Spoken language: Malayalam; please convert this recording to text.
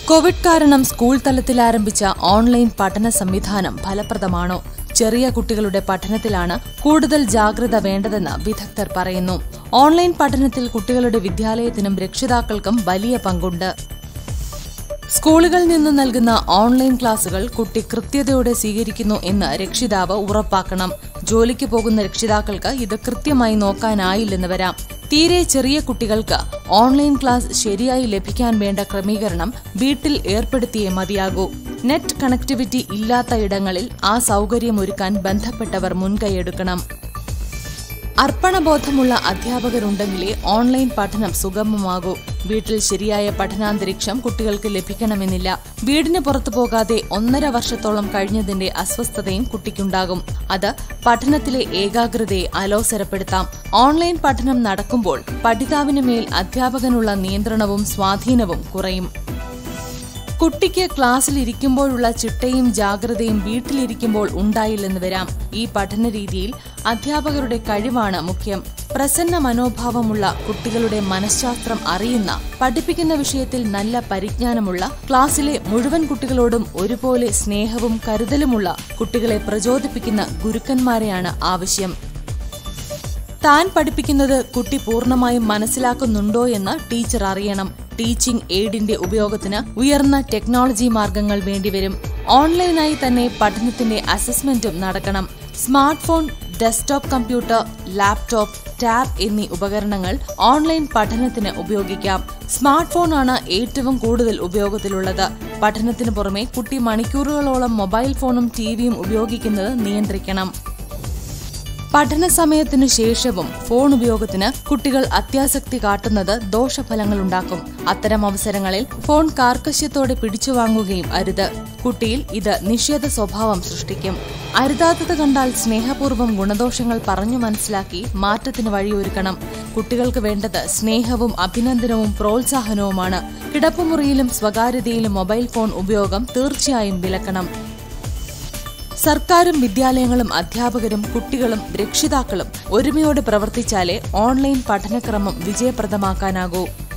കോവിഡ് കാരണം സ്കൂൾ തലത്തിൽ ആരംഭിച്ച ഓൺലൈൻ പഠന സംവിധാനം ഫലപ്രദമാണോ ചെറിയ കുട്ടികളുടെ പഠനത്തിലാണ് കൂടുതൽ ജാഗ്രത വേണ്ടതെന്ന് വിദഗ്ധർ പറയുന്നു ഓൺലൈൻ പഠനത്തിൽ കുട്ടികളുടെ വിദ്യാലയത്തിനും രക്ഷിതാക്കൾക്കും വലിയ പങ്കുണ്ട് സ്കൂളുകളിൽ നിന്ന് നൽകുന്ന ഓൺലൈൻ ക്ലാസുകൾ കുട്ടി കൃത്യതയോടെ സ്വീകരിക്കുന്നു എന്ന് രക്ഷിതാവ് ഉറപ്പാക്കണം ജോലിക്ക് പോകുന്ന രക്ഷിതാക്കൾക്ക് ഇത് കൃത്യമായി നോക്കാനായില്ലെന്ന് വരാം തീരെ ചെറിയ കുട്ടികൾക്ക് ഓൺലൈൻ ക്ലാസ് ശരിയായി ലഭിക്കാൻ വേണ്ട ക്രമീകരണം വീട്ടിൽ ഏർപ്പെടുത്തിയേ മതിയാകൂ നെറ്റ് കണക്ടിവിറ്റി ഇല്ലാത്ത ഇടങ്ങളിൽ ആ സൗകര്യമൊരുക്കാൻ ബന്ധപ്പെട്ടവർ മുൻകൈയെടുക്കണം അർപ്പണബോധമുള്ള അധ്യാപകരുണ്ടെങ്കിലേ ഓൺലൈൻ പഠനം സുഗമമാകൂ വീട്ടിൽ ശരിയായ പഠനാന്തരീക്ഷം കുട്ടികൾക്ക് ലഭിക്കണമെന്നില്ല വീടിന് പുറത്തു പോകാതെ ഒന്നര വർഷത്തോളം കഴിഞ്ഞതിന്റെ അസ്വസ്ഥതയും കുട്ടിക്കുണ്ടാകും അത് പഠനത്തിലെ ഏകാഗ്രതയെ അലോസരപ്പെടുത്താം ഓൺലൈൻ പഠനം നടക്കുമ്പോൾ പഠിതാവിന് മേൽ അധ്യാപകനുള്ള നിയന്ത്രണവും സ്വാധീനവും കുറയും കുട്ടിക്ക് ക്ലാസ്സിൽ ഇരിക്കുമ്പോഴുള്ള ചിട്ടയും ജാഗ്രതയും വീട്ടിലിരിക്കുമ്പോൾ ഉണ്ടായില്ലെന്ന് വരാം ഈ പഠന രീതിയിൽ അധ്യാപകരുടെ കഴിവാണ് മുഖ്യം പ്രസന്ന മനോഭാവമുള്ള കുട്ടികളുടെ മനഃശാസ്ത്രം അറിയുന്ന പഠിപ്പിക്കുന്ന വിഷയത്തിൽ നല്ല പരിജ്ഞാനമുള്ള ക്ലാസ്സിലെ മുഴുവൻ കുട്ടികളോടും ഒരുപോലെ സ്നേഹവും കരുതലുമുള്ള കുട്ടികളെ പ്രചോദിപ്പിക്കുന്ന ഗുരുക്കന്മാരെയാണ് ആവശ്യം താൻ പഠിപ്പിക്കുന്നത് കുട്ടി പൂർണ്ണമായും മനസ്സിലാക്കുന്നുണ്ടോ എന്ന് ടീച്ചർ അറിയണം ടീച്ചിംഗ് എയ്ഡിന്റെ ഉപയോഗത്തിന് ഉയർന്ന ടെക്നോളജി മാർഗങ്ങൾ വേണ്ടിവരും ഓൺലൈനായി തന്നെ പഠനത്തിന്റെ അസസ്മെന്റും നടക്കണം smart phone desktop computer laptop tab എന്നീ ഉപകരണങ്ങൾ ഓൺലൈൻ പഠനത്തിന് ഉപയോഗിക്കാം സ്മാർട്ട് ഫോണാണ് ഏറ്റവും കൂടുതൽ ഉപയോഗത്തിലുള്ളത് പഠനത്തിന് പുറമെ കുട്ടി മണിക്കൂറുകളോളം മൊബൈൽ ഫോണും ടിവിയും ഉപയോഗിക്കുന്നത് നിയന്ത്രിക്കണം പഠന സമയത്തിനു ശേഷവും ഫോൺ ഉപയോഗത്തിന് കുട്ടികൾ അത്യാസക്തി കാട്ടുന്നത് ദോഷഫലങ്ങളുണ്ടാക്കും അത്തരം അവസരങ്ങളിൽ ഫോൺ കാർക്കശ്യത്തോടെ പിടിച്ചു വാങ്ങുകയും അരുത് കുട്ടിയിൽ ഇത് നിഷേധ സ്വഭാവം സൃഷ്ടിക്കും അരുതാത്തത് കണ്ടാൽ സ്നേഹപൂർവ്വം ഗുണദോഷങ്ങൾ പറഞ്ഞു മനസ്സിലാക്കി മാറ്റത്തിന് വഴിയൊരുക്കണം കുട്ടികൾക്ക് വേണ്ടത് സ്നേഹവും അഭിനന്ദനവും പ്രോത്സാഹനവുമാണ് കിടപ്പുമുറിയിലും സ്വകാര്യതയിലും മൊബൈൽ ഫോൺ ഉപയോഗം തീർച്ചയായും വിലക്കണം സർക്കാരും വിദ്യാലയങ്ങളും അധ്യാപകരും കുട്ടികളും രക്ഷിതാക്കളും ഒരുമയോടെ പ്രവർത്തിച്ചാലേ ഓൺലൈൻ പഠനക്രമം വിജയപ്രദമാക്കാനാകൂ